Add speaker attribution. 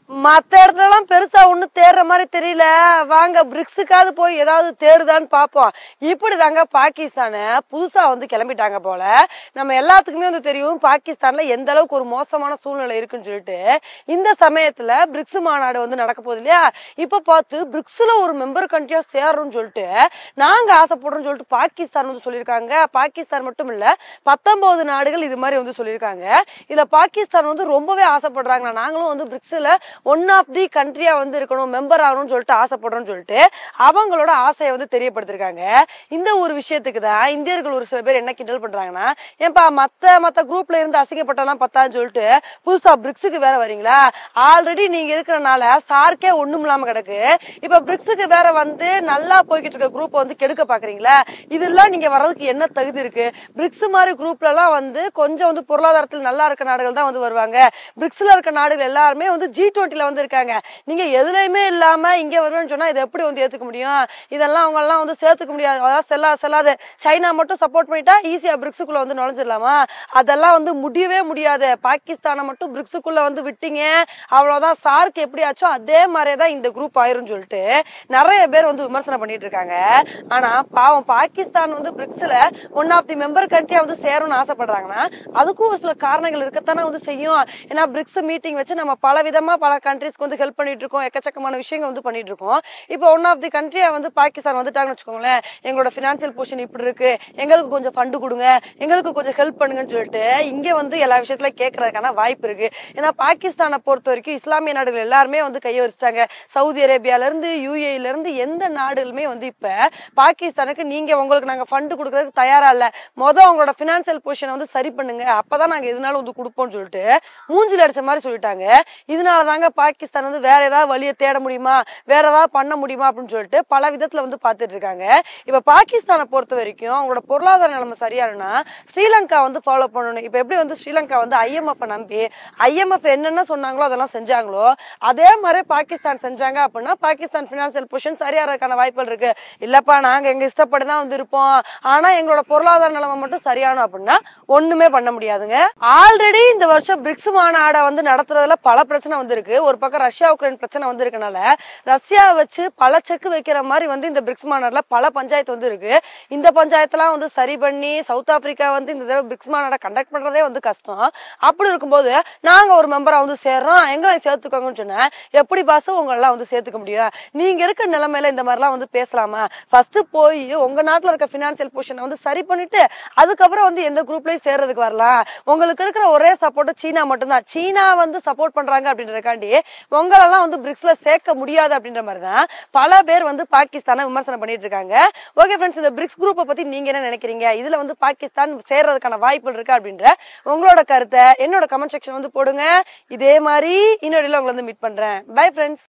Speaker 1: மத்த இடத்துல எல்லாம் பெருசா ஒண்ணும் தேடுற மாதிரி தெரியல வாங்க பிரிக்ஸுக்காவது போய் ஏதாவது தேடுதான்னு பாப்போம் இப்படி தாங்க பாகிஸ்தான புதுசா வந்து கிளம்பிட்டாங்க போல நம்ம எல்லாத்துக்குமே வந்து தெரியும் பாகிஸ்தான்ல எந்த அளவுக்கு ஒரு மோசமான சூழ்நிலை இருக்குன்னு சொல்லிட்டு இந்த சமயத்துல பிரிக்ஸ் மாநாடு வந்து நடக்க போகுது இல்லையா இப்ப பார்த்து பிரிக்ஸ்ல ஒரு மெம்பர் கண்ட்ரியா சேரும்னு சொல்லிட்டு நாங்க ஆசைப்படுறோம்னு சொல்லிட்டு பாகிஸ்தான் வந்து சொல்லியிருக்காங்க பாகிஸ்தான் மட்டும் இல்ல பத்தொன்பது நாடுகள் இது மாதிரி வந்து சொல்லியிருக்காங்க இதுல பாகிஸ்தான் வந்து ரொம்பவே ஆசைப்படுறாங்க நாங்களும் வந்து பிரிக்ஸ்ல ஒன் ஆஃப் தி கண்ட்ரியா வந்து இருக்கணும் மெம்பர் ஆகணும்னு சொல்லிட்டு ஆசைப்படுறோம்னு சொல்லிட்டு அவங்களோட ஆசையை வந்து தெரியப்படுத்திருக்காங்க இந்த ஒரு விஷயத்துக்கு தான் இந்தியர்கள் ஒரு சில பேர் என்ன கிண்டல் பண்றாங்கன்னா ஏன்பா மத்த மத்த குரூப்ல இருந்து அசிங்கப்பட்டெல்லாம் பத்தான்னு சொல்லிட்டு புதுசா பிரிக்ஸுக்கு வேற வரீங்களா ஆல்ரெடி நீங்க இருக்கிறனால சார்க்கே ஒண்ணும் இல்லாம கிடக்கு இப்ப பிரிக்ஸுக்கு வேற வந்து நல்லா போய்கிட்டு இருக்க குரூப் வந்து கெடுக்க பாக்குறீங்களா இதெல்லாம் நீங்க வர்றதுக்கு என்ன தகுதி இருக்கு பிரிக்ஸ் மாதிரி குரூப்ல எல்லாம் வந்து கொஞ்சம் வந்து பொருளாதாரத்தில் நல்லா இருக்க நாடுகள் தான் வந்து வருவாங்க பிரிக்ஸ்ல இருக்க நாடுகள் எல்லாருமே வந்து ஜி டுவெண்ட்டில வந்து இருக்காங்க நீங்க எதுலையுமே இல்லாம இங்க வருவேன்னு சொன்னா இதை எப்படி வந்து ஏத்துக்க முடியும் இதெல்லாம் அவங்க எல்லாம் வந்து சேர்த்துக்க முடியாது அதாவது செல்லா செல்லாது சைனா மட்டும் சப்போர்ட் பண்ணிட்டா ஈஸியா பிரிக்ஸுக்குள்ள வந்து நுழைஞ்சிடலாமா அதெல்லாம் வந்து முடியவே முடியாது பாகிஸ்தானை மட்டும் பிரிக்ஸுக்குள்ள வந்து விட்டீங்க அவ்வளவுதான் சார்க்கு எப்படி ஆச்சோ அதே மாதிரியே தான் இந்த குரூப் ஆயிரும்னு சொல்லிட்டு நிறைய பேர் வந்து விமர்சனம் பண்ணிட்டு இருக்காங்க ஆனா பாவம் பாகிஸ்தான் வந்து பிரிக்ஸ்ல ஒன் ஆஃப் தி மெம்பர் கண்ட்ரியா வந்து சேரும்னு ஆசைப்படுறாங்கன்னா அதுக்கும் ஒரு சில காரணங்கள் இருக்கத்தானே வந்து செய்யும் ஏன்னா பிரிக்ஸ் மீட்டிங் வச்சு நம்ம பல விதமா பல கண்ட்ரிஸ்க்கு வந்து ஹெல்ப் பண்ணிட்டு இருக்கோம் எக்கச்சக்கமான விஷயங்கள் வந்து பண்ணிட்டு இருக்கோம் இப்போ ஒன் ஆஃப் தி கண்ட்ரியா வந்து பாகிஸ்தான் வந்துட்டாங்கன்னு வச்சுக்கோங்களேன் எங்களோட பினான்சியல் பொசிஷன் இப்படி இருக்கு எங்களுக்கு கொஞ்சம் ஃபண்டு கொடுங்க எங்களுக்கு கொஞ்சம் ஹெல்ப் பண்ணுங்கன்னு சொல்லிட்டு இங்க வந்து எல்லா விஷயத்துல கேட்கறதுக்கான வாய்ப்பு இருக்கு ஏன்னா பாகிஸ்தானை பொறுத்த வரைக்கும் இஸ்லாமிய நாடுகள் எல்லாருமே வந்து கையை வச்சிட்டாங்க சவுதி அரேபியால இருந்து யூஏல இருந்து எந்த நாடுகளுமே வந்து இப்ப பாகிஸ்தானுக்கு நீங்க உங்களுக்கு நாங்க ஃபண்டு கொடுக்கறதுக்கு தயாரா இல்ல மொதல் உங்களோட பினான்சியல் பொசிஷனை வந்து சரி பண்ணுங்க அப்பதான் நாங்க எதுனாலும் வந்து கொடுப்போம்னு சொல்லிட்டு மூஞ்சில அடிச்ச மாதிரி சொல்லிட்டாங்க இதனால தாங்க பாகிஸ்தான் வந்து வேற ஏதாவது வழியை தேட முடியுமா வேற ஏதாவது பண்ண முடியுமா அப்படின்னு சொல்லிட்டு பல விதத்துல வந்து பார்த்துட்டு இருக்காங்க இப்ப பாகிஸ்தானை பொறுத்த வரைக்கும் அவங்களோட பொருளாதார நிலைமை சரியானா ஸ்ரீலங்கா வந்து ஃபாலோ பண்ணணும் இப்ப எப்படி வந்து ஸ்ரீலங்கா வந்து ஐஎம்எஃப் நம்பி ஐஎம்எஃப் என்னென்ன சொன்னாங்களோ அதெல்லாம் செஞ்சாங்களோ அதே மாதிரி பாகிஸ்தான் செஞ்சாங்க அப்படின்னா பாகிஸ்தான் பினான்சியல் பொசிஷன் சரியாறதுக்கான வாய்ப்புகள் இருக்கு இல்லப்பா நாங்க எங்க இஷ்டப்படி தான் வந்து இருப்போம் ஆனா எங்களோட பொருளாதார நிலைமை மட்டும் சரியானோம் அப்படின்னா ஒண்ணுமே பண்ண முடியாதுங்க ஆல்ரெடி இந்த வருஷம் பிரிக்ஸ் மாநாடை வந்து நடத்துறதுல பல பிரச்சனை வந்திருக்கு ஒரு பக்கம் ரஷ்யா உக்ரைன் பிரச்சனை வந்து இருக்கனால ரஷ்யா வச்சு பல செக் வைக்கிற மாதிரி வந்து இந்த பிரிக்ஸ் மாநாடுல பல பஞ்சாயத்து வந்து இருக்கு இந்த பஞ்சாயத்தெல்லாம் வந்து சரி பண்ணி சவுத் ஆப்பிரிக்கா வந்து இந்த தடவை பிரிக்ஸ் மாநாடை கண்டக்ட் பண்றதே வந்து கஷ்டம் அப்படி இருக்கும்போது நாங்க ஒரு மெம்பரா வந்து சேர்றோம் எங்களை சேர்த்துக்கோங்கன்னு சொன்னேன் எப்படி பாஸ் உங்களெல்லாம் வந்து சேர்த்துக்க முடியும் நீங்க இருக்க நிலைமையில இந்த மாதிரிலாம் வந்து பேசலாமா ஃபர்ஸ்ட் போய் உங்க நாட்டுல இருக்க பினான்சியல் பொசிஷனை வந்து சரி பண்ணிட்டு அதுக்கப்புறம் வந்து எந்த குரூப்லயும் சேர்றதுக்கு வரலாம் உங்களுக்கு இருக்கிற ஒரே சப்போர்ட் சீனா மட்டும்தான் சீனா வந்து சப்போர்ட் பண்றாங்க அப்படின்றதுக்காண்டி உங்களெல்லாம் வந்து பிரிக்ஸ்ல சேர்க்க முடியாது அப்படின்ற மாதிரி தான் பல பேர் வந்து பாகிஸ்தானை விமர்சனம் பண்ணிட்டு இருக்காங்க ஓகே ஃப்ரெண்ட்ஸ் இந்த பிரிக்ஸ் குரூப்பை பத்தி நீங்க என்ன நினைக்கிறீங்க இதுல வந்து பாகிஸ்தான் சேர்றதுக்கான வாய்ப்புகள் இருக்கு அப்படின்ற உங்களோட கருத்தை என்னோட கமெண்ட் செக்ஷன் வந்து போடுங்க இதே மாதிரி இன்னொரு உங்களை வந்து மீட் பண்றேன் பை ஃப்ரெண்ட்ஸ்